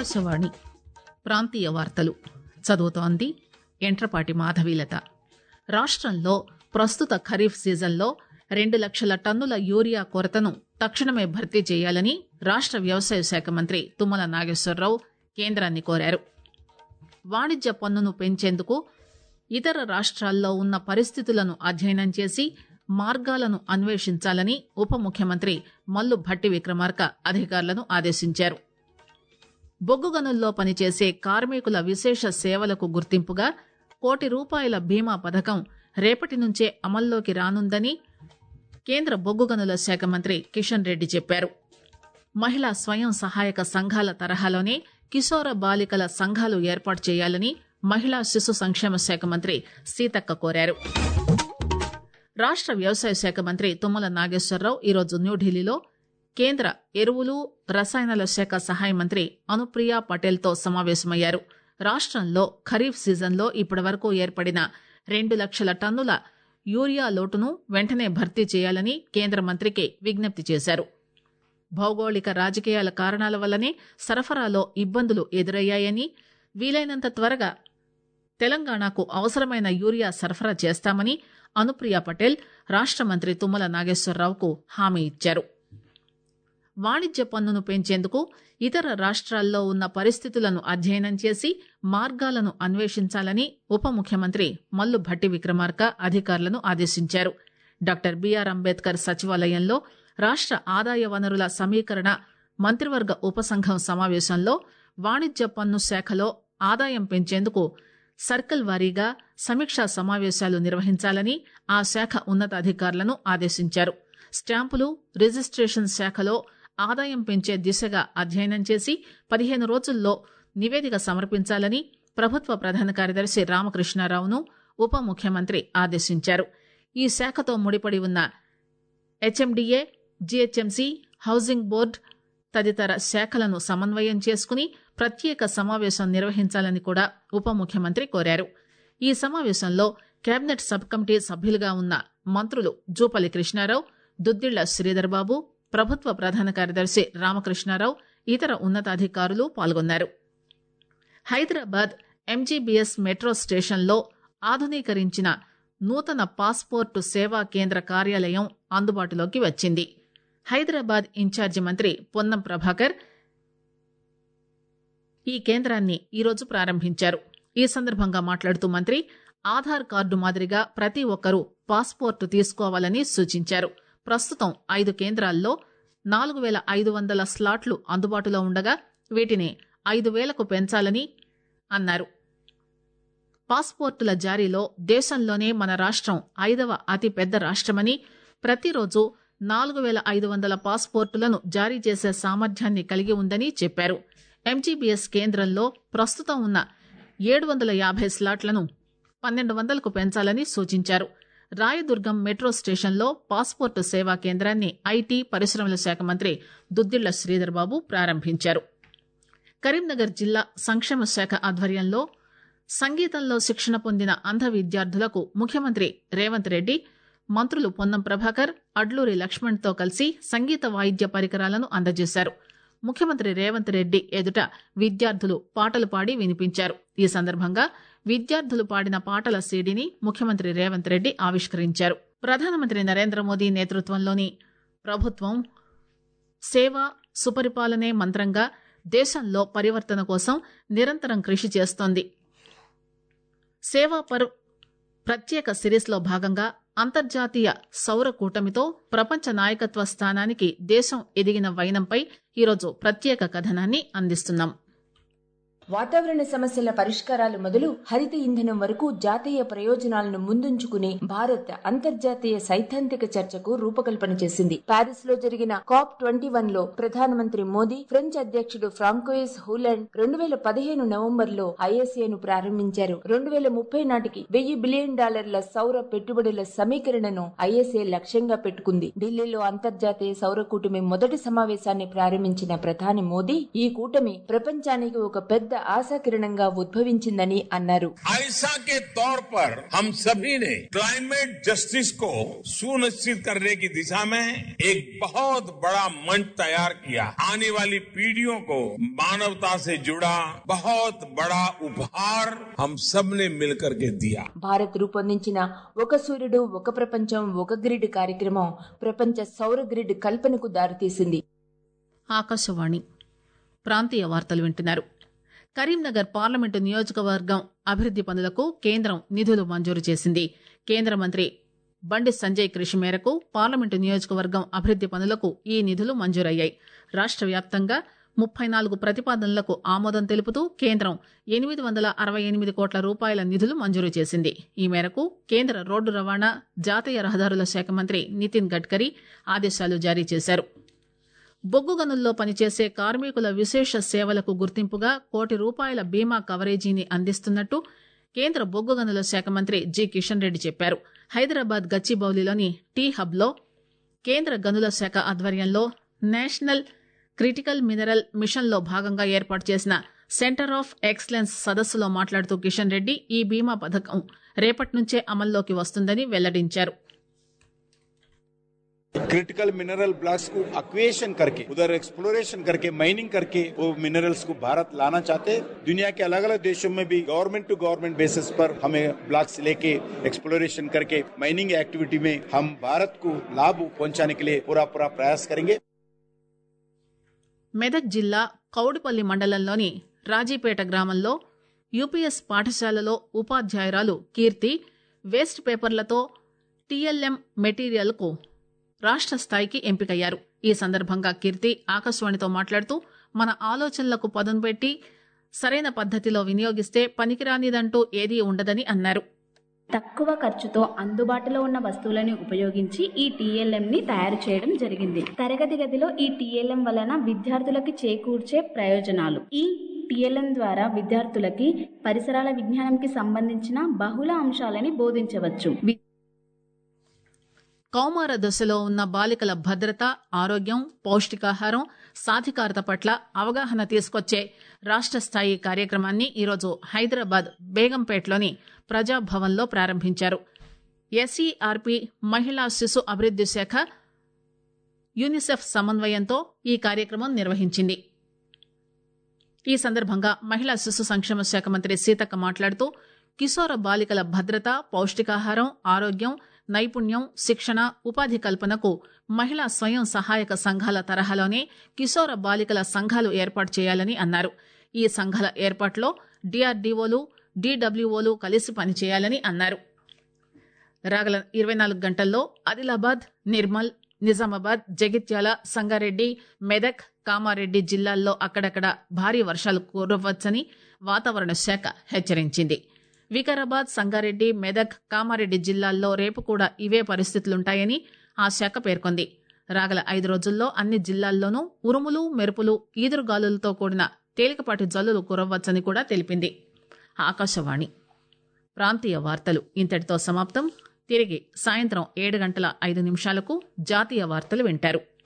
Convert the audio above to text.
ఆకాశవాణి ప్రాంతీయ వార్తలు చదువుతోంది ఎంట్రపాటి మాధవీలత రాష్టంలో ప్రస్తుత ఖరీఫ్ సీజన్లో రెండు లక్షల టన్నుల యూరియా కొరతను తక్షణమే భర్తీ చేయాలని రాష్ట వ్యవసాయ శాఖ మంత్రి తుమ్మల నాగేశ్వరరావు కేంద్రాన్ని కోరారు వాణిజ్య పన్నును పెంచేందుకు ఇతర రాష్ట్రాల్లో ఉన్న పరిస్థితులను అధ్యయనం చేసి మార్గాలను అన్వేషించాలని ఉప ముఖ్యమంత్రి మల్లు భట్టి విక్రమార్క అధికారులను ఆదేశించారు బొగ్గు గనుల్లో పనిచేసే కార్మికుల విశేష సేవలకు గుర్తింపుగా కోటి రూపాయల బీమా పథకం రేపటి నుంచే అమల్లోకి రానుందని కేంద్ర బొగ్గు గనుల శాఖ మంత్రి కిషన్ రెడ్డి చెప్పారు మహిళా స్వయం సహాయక సంఘాల తరహాలోనే కిశోర బాలికల సంఘాలు ఏర్పాటు చేయాలని మహిళా శిశు సంక్షేమ శాఖ మంత్రి సీతక్క కోరారు రాష్ట వ్యవసాయ శాఖ మంత్రి తుమ్మల నాగేశ్వరరావు ఈరోజు న్యూఢిల్లీలో కేంద్ర ఎరువులు రసాయనాల శాఖ సహాయ మంత్రి అనుప్రియ పటేల్తో సమావేశమయ్యారు రాష్టంలో ఖరీఫ్ సీజన్లో ఇప్పటివరకు ఏర్పడిన రెండు లక్షల టన్నుల యూరియా లోటును వెంటనే భర్తీ చేయాలని కేంద్ర మంత్రికి విజ్ఞప్తి చేశారు భౌగోళిక రాజకీయాల కారణాల వల్లనే సరఫరాలో ఇబ్బందులు ఎదురయ్యాయని వీలైనంత త్వరగా తెలంగాణకు అవసరమైన యూరియా సరఫరా చేస్తామని అనుప్రియ పటేల్ రాష్ట మంత్రి తుమ్మల నాగేశ్వరరావుకు హామీ ఇచ్చారు వాణిజ్య పన్నును పెంచేందుకు ఇతర రాష్ట్రాల్లో ఉన్న పరిస్థితులను అధ్యయనం చేసి మార్గాలను అన్వేషించాలని ఉప ముఖ్యమంత్రి మల్లు భట్టి విక్రమార్క అధికారులను ఆదేశించారు డాక్టర్ బీఆర్ అంబేద్కర్ సచివాలయంలో రాష్ట ఆదాయ వనరుల సమీకరణ మంత్రివర్గ ఉపసంఘం సమావేశంలో వాణిజ్య పన్ను శాఖలో ఆదాయం పెంచేందుకు సర్కిల్ వారీగా సమీక్షా సమావేశాలు నిర్వహించాలని ఆ శాఖ ఉన్నతాధికారులను ఆదేశించారు స్టాంపులు రిజిస్ట్రేషన్ శాఖలో ఆదాయం పెంచే దిశగా అధ్యయనం చేసి పదిహేను రోజుల్లో నివేదిక సమర్పించాలని ప్రభుత్వ ప్రధాన కార్యదర్శి రామకృష్ణారావును ఉప ముఖ్యమంత్రి ఆదేశించారు ఈ శాఖతో ముడిపడి ఉన్న హెచ్ఎండిఏ జీహెచ్ఎంసీ హౌసింగ్ బోర్డు తదితర శాఖలను సమన్వయం చేసుకుని ప్రత్యేక సమావేశం నిర్వహించాలని కూడా ఉప ముఖ్యమంత్రి కోరారు ఈ సమావేశంలో కేబినెట్ సబ్ కమిటీ సభ్యులుగా ఉన్న మంత్రులు జూపల్లి కృష్ణారావు దుద్దిళ్ల శ్రీధర్బాబు ప్రభుత్వ ప్రధాన కార్యదర్శి రామకృష్ణారావు ఇతర ఉన్నతాధికారులు పాల్గొన్నారు హైదరాబాద్ ఎంజీబీఎస్ మెట్రో స్టేషన్లో ఆధునీకరించిన నూతన పాస్పోర్టు సేవా కేంద్ర కార్యాలయం అందుబాటులోకి వచ్చింది హైదరాబాద్ ఇన్ఛార్జి మంత్రి పొన్నం ప్రభాకర్ ఈ కేంద్రాన్ని ఈరోజు ప్రారంభించారు ఈ సందర్భంగా మాట్లాడుతూ మంత్రి ఆధార్ కార్డు మాదిరిగా ప్రతి ఒక్కరూ పాస్పోర్టు తీసుకోవాలని సూచించారు ప్రస్తుతం ఐదు కేంద్రాల్లో నాలుగు వేల ఐదు వందల స్లాట్లు అందుబాటులో ఉండగా వీటిని ఐదు వేలకు పెంచాలని అన్నారు పాస్పోర్టుల జారీలో దేశంలోనే మన రాష్ట్రం ఐదవ అతి పెద్ద రాష్ట్రమని ప్రతిరోజు నాలుగు వేల ఐదు వందల పాస్పోర్టులను జారీ చేసే సామర్థ్యాన్ని కలిగి ఉందని చెప్పారు ఎంజీబీఎస్ కేంద్రంలో ప్రస్తుతం ఉన్న ఏడు వందల యాభై స్లాట్లను పన్నెండు వందలకు పెంచాలని సూచించారు రాయదుర్గం మెట్రో స్టేషన్లో పాస్పోర్టు సేవా కేంద్రాన్ని ఐటీ పరిశ్రమల శాఖ మంత్రి దుద్దిళ్ల శ్రీధర్బాబు ప్రారంభించారు కరీంనగర్ జిల్లా సంక్షేమ శాఖ ఆధ్వర్యంలో సంగీతంలో శిక్షణ పొందిన అంధ విద్యార్థులకు ముఖ్యమంత్రి రేవంత్ రెడ్డి మంత్రులు పొన్నం ప్రభాకర్ అడ్లూరి లక్ష్మణ్తో కలిసి సంగీత వాయిద్య పరికరాలను అందజేశారు ముఖ్యమంత్రి రేవంత్ రెడ్డి ఎదుట విద్యార్థులు పాటలు పాడి వినిపించారు ఈ సందర్భంగా విద్యార్థులు పాడిన పాటల సీడీని ముఖ్యమంత్రి రేవంత్ రెడ్డి ఆవిష్కరించారు ప్రధానమంత్రి నరేంద్ర మోదీ నేతృత్వంలోని ప్రభుత్వం సేవ సుపరిపాలనే మంత్రంగా దేశంలో పరివర్తన కోసం నిరంతరం కృషి చేస్తోంది సేవా పర్ ప్రత్యేక సిరీస్లో భాగంగా అంతర్జాతీయ సౌర కూటమితో ప్రపంచ నాయకత్వ స్థానానికి దేశం ఎదిగిన వైనంపై ఈరోజు ప్రత్యేక కథనాన్ని అందిస్తున్నాం వాతావరణ సమస్యల పరిష్కారాలు మొదలు హరిత ఇంధనం వరకు జాతీయ ప్రయోజనాలను ముందుంచుకుని భారత్ అంతర్జాతీయ సైద్ధాంతిక చర్చకు రూపకల్పన చేసింది ప్యారిస్ లో జరిగిన కాప్ ట్వంటీ వన్ లో ప్రధానమంత్రి మోదీ ఫ్రెంచ్ అధ్యక్షుడు ఫ్రాంకోయిస్ హూలాండ్ రెండు వేల పదిహేను నవంబర్ లో ఐఎస్ఏను ప్రారంభించారు రెండు వేల ముప్పై నాటికి వెయ్యి బిలియన్ డాలర్ల సౌర పెట్టుబడుల సమీకరణను ఐఎస్ఏ లక్ష్యంగా పెట్టుకుంది ఢిల్లీలో అంతర్జాతీయ సౌర కూటమి మొదటి సమావేశాన్ని ప్రారంభించిన ప్రధాని మోదీ ఈ కూటమి ప్రపంచానికి ఒక పెద్ద ఆశాకిరణంగా ఉద్భవించిందని అన్నారు आयसा के तौर पर हम सभी ने क्लाइमेट जस्टिस को सुनिश्चित करने की दिशा में एक बहुत बड़ा मंच तैयार किया आने वाली पीढ़ियों को मानवता से जुड़ा बहुत बड़ा उपहार हम सब ने मिलकर के दिया భారత్ రూపొందించిన ఒక సూర్యుడు ఒక ప్రపంచం ఒక గ్రిడ్ కార్యక్రమం ప్రపంచ సౌర గ్రిడ్ కల్పనకు దారితీసింది ఆకాశవాణి ప్రాంతీయ వార్తలు వింటున్నారు కరీంనగర్ పార్లమెంటు నియోజకవర్గం అభివృద్ది పనులకు కేంద్రం నిధులు మంజూరు చేసింది కేంద్ర మంత్రి బండి సంజయ్ కృషి మేరకు పార్లమెంటు నియోజకవర్గం అభివృద్ది పనులకు ఈ నిధులు మంజూరయ్యాయి రాష్ట్ర వ్యాప్తంగా ముప్పై నాలుగు ప్రతిపాదనలకు ఆమోదం తెలుపుతూ కేంద్రం ఎనిమిది వందల అరవై ఎనిమిది కోట్ల రూపాయల నిధులు మంజూరు చేసింది ఈ మేరకు కేంద్ర రోడ్డు రవాణా జాతీయ రహదారుల శాఖ మంత్రి నితిన్ గడ్కరీ ఆదేశాలు జారీ చేశారు బొగ్గు గనుల్లో పనిచేసే కార్మికుల విశేష సేవలకు గుర్తింపుగా కోటి రూపాయల బీమా కవరేజీని అందిస్తున్నట్టు కేంద్ర బొగ్గు గనుల శాఖ మంత్రి జి కిషన్ రెడ్డి చెప్పారు హైదరాబాద్ గచ్చిబౌలిలోని టీ హబ్లో కేంద్ర గనుల శాఖ ఆధ్వర్యంలో నేషనల్ క్రిటికల్ మినరల్ మిషన్లో భాగంగా ఏర్పాటు చేసిన సెంటర్ ఆఫ్ ఎక్సలెన్స్ సదస్సులో మాట్లాడుతూ కిషన్ రెడ్డి ఈ బీమా పథకం రేపటి నుంచే అమల్లోకి వస్తుందని వెల్లడించారు क्रिटिकल मिनरल ब्लॉक्स को अक्वेशन करके उधर एक्सप्लोरेशन करके माइनिंग करके वो मिनरल्स को भारत लाना चाहते हैं दुनिया के अलग अलग देशों में भी गवर्नमेंट टू गवर्नमेंट बेसिस पर हमें ब्लॉक्स लेके एक्सप्लोरेशन करके माइनिंग एक्टिविटी में हम भारत को लाभ पहुंचाने के लिए पूरा पूरा प्रयास करेंगे మెదక్ జిల్లా కౌడిపల్లి మండలంలోని రాజీపేట గ్రామంలో యూపీఎస్ పాఠశాలలో ఉపాధ్యాయురాలు కీర్తి వేస్ట్ పేపర్లతో టీఎల్ఎం మెటీరియల్కు రాష్ట్ర స్థాయికి ఎంపికయ్యారు ఈ సందర్భంగా కీర్తి ఆకాశవాణితో మాట్లాడుతూ మన ఆలోచనలకు పదును పెట్టి సరైన పద్దతిలో వినియోగిస్తే పనికిరానిదంటూ ఏదీ ఉండదని అన్నారు తక్కువ ఖర్చుతో అందుబాటులో ఉన్న వస్తువులను ఉపయోగించి ఈ టీఎల్ఎం ని తయారు చేయడం జరిగింది తరగతి గదిలో ఈ టీఎల్ఎం వలన విద్యార్థులకి చేకూర్చే ప్రయోజనాలు ఈ టీఎల్ఎం ద్వారా విద్యార్థులకి పరిసరాల విజ్ఞానంకి సంబంధించిన బహుళ అంశాలని బోధించవచ్చు వి- కౌమార దశలో ఉన్న బాలికల భద్రత ఆరోగ్యం పౌష్టికాహారం సాధికారత పట్ల అవగాహన తీసుకొచ్చే రాష్ట్ర స్థాయి కార్యక్రమాన్ని ఈరోజు హైదరాబాద్ బేగంపేటలోని ప్రజాభవన్లో ప్రారంభించారు ఎస్ఈఆర్పి మహిళా శిశు అభివృద్ది శాఖ యూనిసెఫ్ సమన్వయంతో ఈ కార్యక్రమం నిర్వహించింది ఈ సందర్భంగా మహిళా శిశు సంక్షేమ శాఖ మంత్రి సీతక్క మాట్లాడుతూ కిశోర బాలికల భద్రత పౌష్టికాహారం ఆరోగ్యం నైపుణ్యం శిక్షణ ఉపాధి కల్పనకు మహిళా స్వయం సహాయక సంఘాల తరహాలోనే కిశోర బాలికల సంఘాలు ఏర్పాటు చేయాలని అన్నారు ఈ సంఘాల ఏర్పాటులో డిఆర్డీఓలు డీడబ్ల్యూఓలు కలిసి పనిచేయాలని అన్నారు రాగల ఇరవై నాలుగు గంటల్లో ఆదిలాబాద్ నిర్మల్ నిజామాబాద్ జగిత్యాల సంగారెడ్డి మెదక్ కామారెడ్డి జిల్లాల్లో అక్కడక్కడ భారీ వర్షాలు కురవచ్చని వాతావరణ శాఖ హెచ్చరించింది వికారాబాద్ సంగారెడ్డి మెదక్ కామారెడ్డి జిల్లాల్లో రేపు కూడా ఇవే పరిస్థితులుంటాయని ఆ శాఖ పేర్కొంది రాగల ఐదు రోజుల్లో అన్ని జిల్లాల్లోనూ ఉరుములు మెరుపులు ఈదురుగాలులతో కూడిన తేలికపాటి జల్లులు కురవ్వచ్చని కూడా తెలిపింది ఆకాశవాణి ప్రాంతీయ వార్తలు ఇంతటితో సమాప్తం తిరిగి సాయంత్రం ఏడు గంటల ఐదు నిమిషాలకు జాతీయ వార్తలు వింటారు